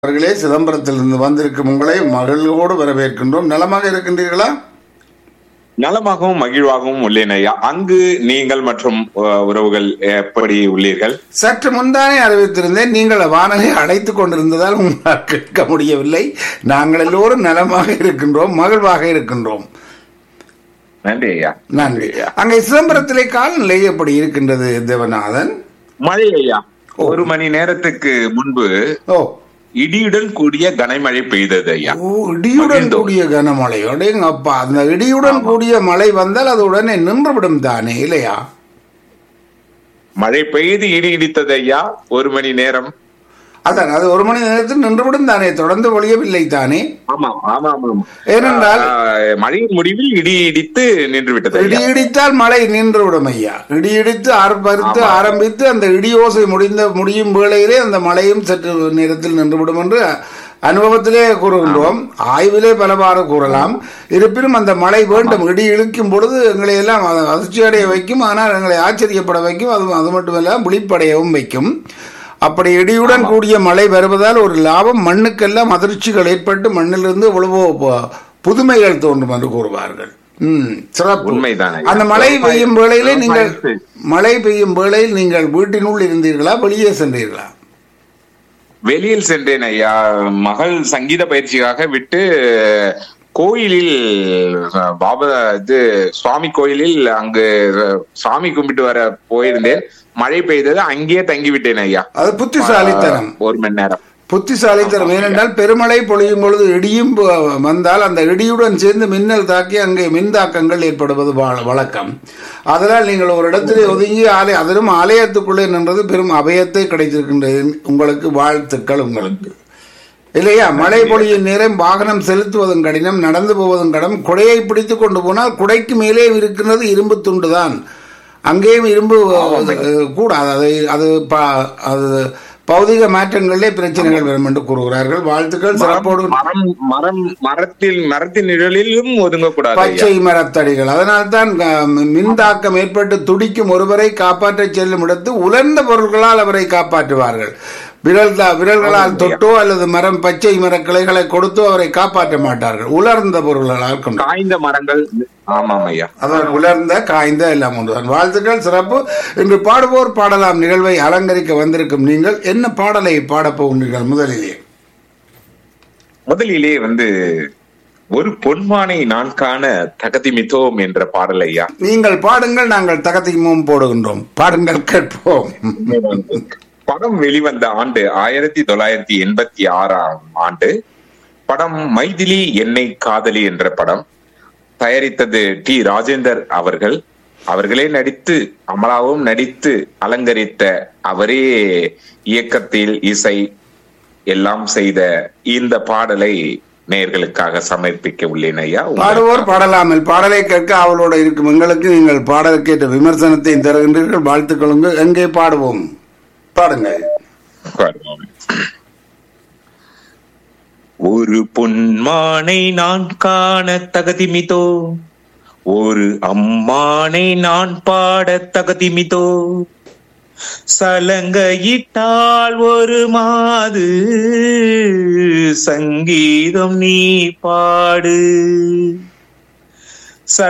அவர்களே சிதம்பரத்திலிருந்து வந்திருக்கும் உங்களை மகிழ்வோடு வரவேற்கின்றோம் நலமாக இருக்கின்றீர்களா நலமாகவும் மகிழ்வாகவும் உள்ளேன் ஐயா அங்கு நீங்கள் மற்றும் அஹ், உறவுகள் எப்படி உள்ளீர்கள் சற்று முன்தானே அறிவித்திருந்தேன் நீங்கள் வானலை அடைத்துக் கொண்டிருந்ததால் உங்களால் கேட்க முடியவில்லை நாங்கள் எல்லோரும் நலமாக இருக்கின்றோம் மகிழ்வாக இருக்கின்றோம் நன்றி ஐயா நன்றி அங்கே சிதம்பரத்திலே காலநிலை எப்படி இருக்கின்றது தேவநாதன் மழை ஐயா ஒரு மணி நேரத்துக்கு முன்பு ஓ இடியுடன் கூடிய கனமழை பெய்தது ஐயா ஓ இடியுடன் கூடிய கனமழை அடேங்க அப்பா அந்த இடியுடன் கூடிய மழை வந்தால் அது உடனே நின்றுவிடும் தானே இல்லையா மழை பெய்து இடி இடித்தது ஐயா ஒரு மணி நேரம் அதான் அது ஒரு மணி நேரத்தில் நின்றுவிடும் தானே தொடர்ந்து ஒழியவில்லை தானே ஆமா ஆமா ஆமா ஏனென்றால் ஆஹ், மழையின் முடிவில் இடி இடித்து நின்று விட்டது இடி ஐயா இடித்தால் மழை நின்றுவிடும் ஐயா இடி இடித்து ஆரம்பித்து ஆரம்பித்து அந்த இடியோசை முடிந்த முடியும் வேளையிலே அந்த மழையும் சற்று நேரத்தில் நின்றுவிடும் என்று அனுபவத்திலே கூறுகின்றோம் ஆய்விலே பலவாறு கூறலாம் இருப்பினும் அந்த மழை வேண்டும் இடி இழுக்கும் பொழுது எங்களை எல்லாம் அது அதிர்ச்சியடைய வைக்கும் ஆனால் எங்களை ஆச்சரியப்பட வைக்கும் அது அது மட்டுமல்ல விழிப்படையவும் வைக்கும் அப்படி இடியுடன் கூடிய மழை வருவதால் ஒரு லாபம் மண்ணுக்கெல்லாம் அதிர்ச்சிகள் ஏற்பட்டு மண்ணிலிருந்து எவ்வளவோ ப- புதுமைகள் தோன்றும் என்று கூறுவார்கள் ம் சிறப்பு உண்மைதான் ஐயா. அந்த மழை பெய்யும் வேளையிலே நீங்கள் விவசாயம் மழை பெய்யும் வேளையில் நீங்கள் வீட்டினுள் இருந்தீர்களா வெளியே சென்றீர்களா வெளியில் சென்றேன் ஐயா மகள் சங்கீத பயிற்சிக்காக விட்டு கோயிலில் அஹ், பாபா இது சுவாமி கோயிலில் அங்கு அஹ், சாமி கும்பிட்டு வர போயிருந்தேன் மழை பெய்தது அங்கேயே தங்கி விட்டேன் ஐயா அது புத்திசாலித்தனம் ஒரு மணி நேரம் புத்திசாலித்தனம் ஏனென்றால் பெருமழை பொழியும் பொழுது இடியும் ப- வந்தால் அந்த இடியுடன் சேர்ந்து மின்னல் தாக்கி அங்கே மின் தாக்கங்கள் ஏற்படுவது வழ- வழக்கம் அதனால் நீங்கள் ஒரு இடத்திலே ஒதுங்கி ஆலய அதிலும் ஆலயத்துக்குள்ளே நின்றது பெரும் அபயத்தை கிடைத்திருக்கின்றது உங்களுக்கு வாழ்த்துக்கள் உங்களுக்கு இல்லையா மழை பொழியும் நேரம் வாகனம் செலுத்துவதும் கடினம் நடந்து போவதும் கடினம் குடையை பிடித்து கொண்டு போனால் குடைக்கு மேலே இருக்கின்றது இரும்பு துண்டு தான் அங்கேயும் இரும்பு அஹ், கூடாது அது அது ப- அது பௌதிக மாற்றங்களிலே பிரச்சனைகள் வரும் என்று கூறுகிறார்கள் வாழ்த்துக்கள் சிறப்போடு மரம் மரம் மரத்தில் மரத்தின் நிழலிலும் ஒதுங்கக்கூடாது ஐயா. பச்சை மரத்தடிகள் அதனால்தான் அஹ், மின் தாக்கம் ஏற்பட்டு துடிக்கும் ஒருவரை காப்பாற்றச் செல்லும் இடத்து உலர்ந்த பொருட்களால் அவரை காப்பாற்றுவார்கள் விரல் தா- விரல்களால் தொட்டோ அல்லது மரம் பச்சை மர கிளைகளை கொடுத்தோ அவரை காப்பாற்ற மாட்டார்கள் உலர்ந்த பொருள்களால் கொண்டு காய்ந்த மரங்கள் ஆமாம் ஐயா அதான் உலர்ந்த காய்ந்த எல்லாம் ஒன்றுதான் வாழ்த்துக்கள் சிறப்பு இன்று பாடுவோர் பாடலாம் நிகழ்வை அலங்கரிக்க வந்திருக்கும் நீங்கள் என்ன பாடலை பாடப் போகின்றீர்கள் முதலிலே முதலிலே வந்து ஒரு பொன்மானை நான் காண தகதிமித்தோம் என்ற பாடல் ஐயா நீங்கள் பாடுங்கள் நாங்கள் தகத்திமும் போடுகின்றோம் பாடுங்கள் கேட்போம் படம் வெளிவந்த ஆண்டு ஆயிரத்தி தொள்ளாயிரத்தி எண்பத்தி ஆறாம் ஆண்டு படம் மைதிலி என்னை காதலி என்ற படம் தயாரித்தது டி ராஜேந்தர் அவர்கள் அவர்களே நடித்து அமலாவும் நடித்து அலங்கரித்த அவரே இயக்கத்தில் இசை எல்லாம் செய்த இந்த பாடலை நேயர்களுக்காக சமர்ப்பிக்க உள்ளேன் ஐயா பாடுவோர் பாடலாமல் பாடலை கேட்க அவளோட இருக்கும் எங்களுக்கு நீங்கள் பாடலுக்கேற்ற விமர்சனத்தை தருகின்றீர்கள் வாழ்த்துக்களுங்க எங்கே பாடுவோம் பாடுங்கள் ஒரு பொன்மானை நான் காண தகுதிமிதோ ஒரு அம்மானை நான் பாட தகுதிமிதோ சலங்கையிட்டால் ஒரு மாது சங்கீதம் நீ பாடு